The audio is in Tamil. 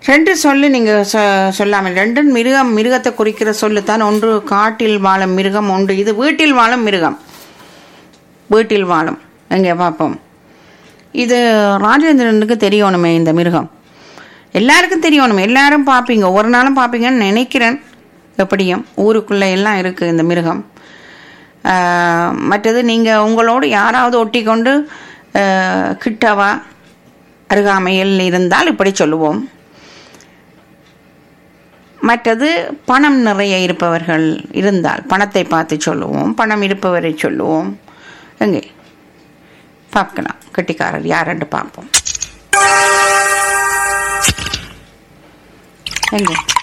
ரெண்டு சொல்லு நீங்க சொ சொல்லாமல் ரெண்டு மிருகம் மிருகத்தை குறிக்கிற சொல்லு தான் ஒன்று காட்டில் வாழும் மிருகம் ஒன்று இது வீட்டில் வாழும் மிருகம் வீட்டில் வாழும் எங்கே பார்ப்போம் இது ராஜேந்திரனுக்கு தெரியணுமே இந்த மிருகம் எல்லாருக்கும் தெரியணுமே எல்லாரும் பார்ப்பீங்க ஒரு நாளும் பார்ப்பீங்கன்னு நினைக்கிறேன் எப்படியும் ஊருக்குள்ளே எல்லாம் இருக்குது இந்த மிருகம் ஆஹ், மற்றது நீங்கள் உங்களோடு யாராவது ஒட்டி கொண்டு ஆஹ், கிட்டவா அருகாமையில் இருந்தால் இப்படி சொல்லுவோம் மற்றது பணம் நிறைய இருப்பவர்கள் இருந்தால் பணத்தை பார்த்து சொல்லுவோம் பணம் இருப்பவரை சொல்லுவோம் எங்கே பார்க்கலாம் கெட்டிக்காரர் யாருன்னு பார்ப்போம் எங்கே